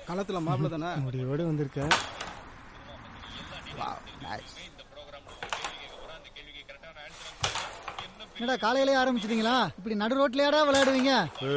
களத்துல மாப்பிள்ள தானே முடியோடு வந்திருக்க என்னடா காலையிலே ஆரம்பிச்சிட்டீங்களா இப்படி நடு ரோட்லயாடா விளையாடுவீங்க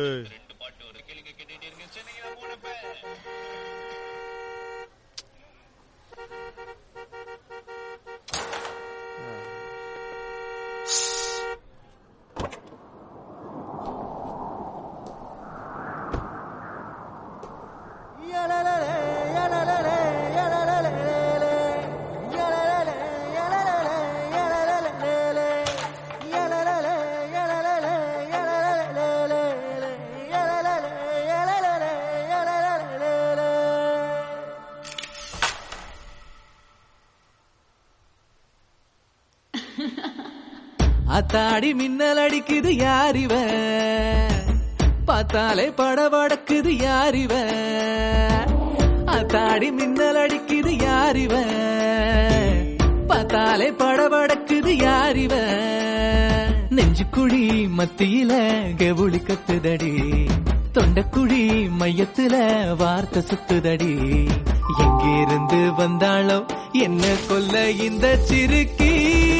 அத்தாடி மின்னல் அடிக்குது யாரிவ பார்த்தாலே படபடக்குது யாரிவ அத்தாடி மின்னல் அடிக்குது யாரிவ பார்த்தாலே படபடக்குது யாரிவ நெஞ்சுக்குழி மத்தியில கெவுளி கத்துதடி தொண்டக்குழி மையத்துல வார்த்தை சுத்துதடி எங்கிருந்து வந்தாளோ என்ன கொல்ல இந்த சிறுக்கி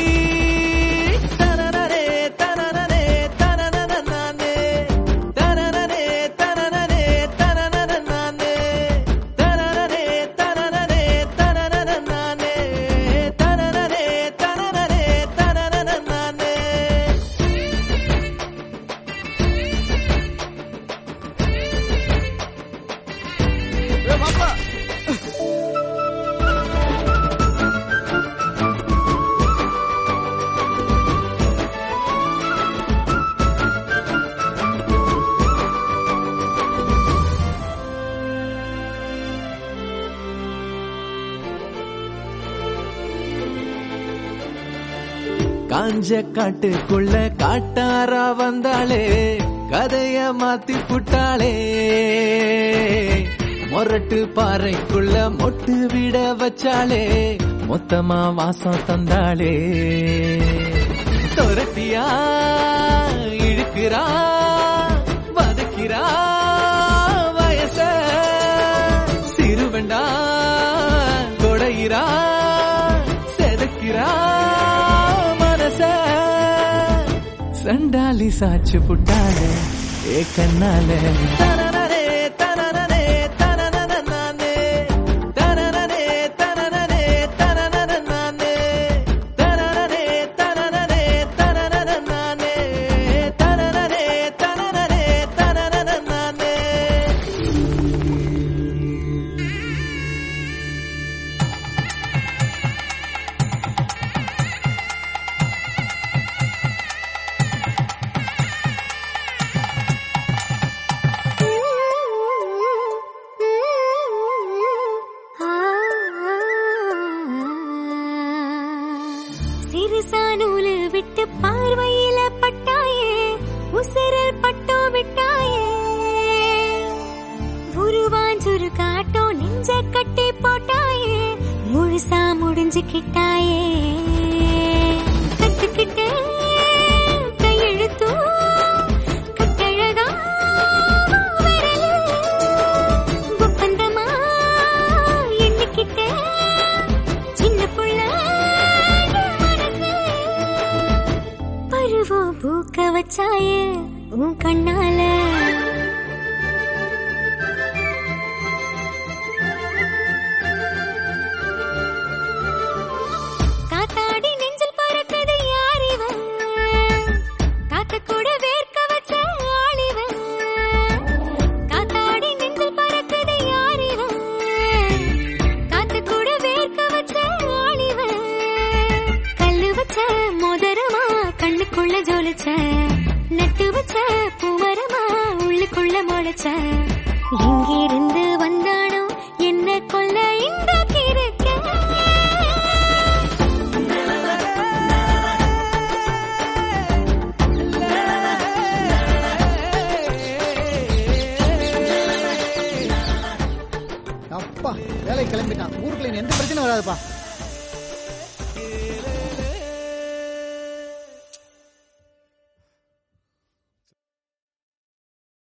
தனனனே, தனனனே, தனனனனானே. தனனனே, தனனனே, தனனனனானே. தனனனே, தனனனே, தனனனனானே. தனனனே, தனனனே, தனனனனானே. காஞ்ச காட்டுக்குள்ள காட்டாரா வந்தாளே கதைய மாத்தி புட்டாளே மொரட்டு பாறைக்குள்ள மொட்டு விட வச்சாளே மொத்தமா வாசம் தந்தாளே துரத்தியா இழுக்கிறா வதக்கிறா வயச சிறுவண்டா கொடையிறா செதுக்கிறா மனச சண்டாலி சாச்சு புட்டாளே ஏ கண்ணாலே தனனனே, தனனனே, தனனனனானே. தனனனே, தனனனே, தனனனனானே. தனனனே, தனனனே, தனனனனானே. தனனனே, தனனனே, தனனனனானே. சிறுசா நூலு விட்டு பார்வையில பட்டாயே உசிரில் பட்டோ விட்டாயே உருவாஞ்சுரு காட்டோ நெஞ்ச கட்டி போட்டாயே முழுசா முடிஞ்சுக்கிட்டாயே கத்துக்கிட்டே கையெழுத்தோ கட்டழகா விரலு ஒப்பந்தமா எண்ணிக்கிட்டே சின்ன புள்ள மனசு பருவம் பூக்க வச்சாயே உன் கண்ணால காத்தாடி நெஞ்சில் பறக்குது யார் இவன் காத்த கூட வேர்க்க வச்ச ஆளிவன் காத்தாடி நெஞ்சில் பறக்குது யார் இவன் காத்து கூட வேர்க்க வச்ச ஆளிவன் கல்லு வச்ச மோதிரமா கண்ணுக்குள்ள ஜொலிச்ச நட்டு வச்ச பூமரமா உள்ளுக்குள்ள முளைச்ச எங்கிருந்து வந்தானோ என்ன கொல்ல இந்த கிறுக்க அப்பா வேலை கிளம்பிட்டான் ஊருக்குள்ள இனி எந்த பிரச்சனை வராதுப்பா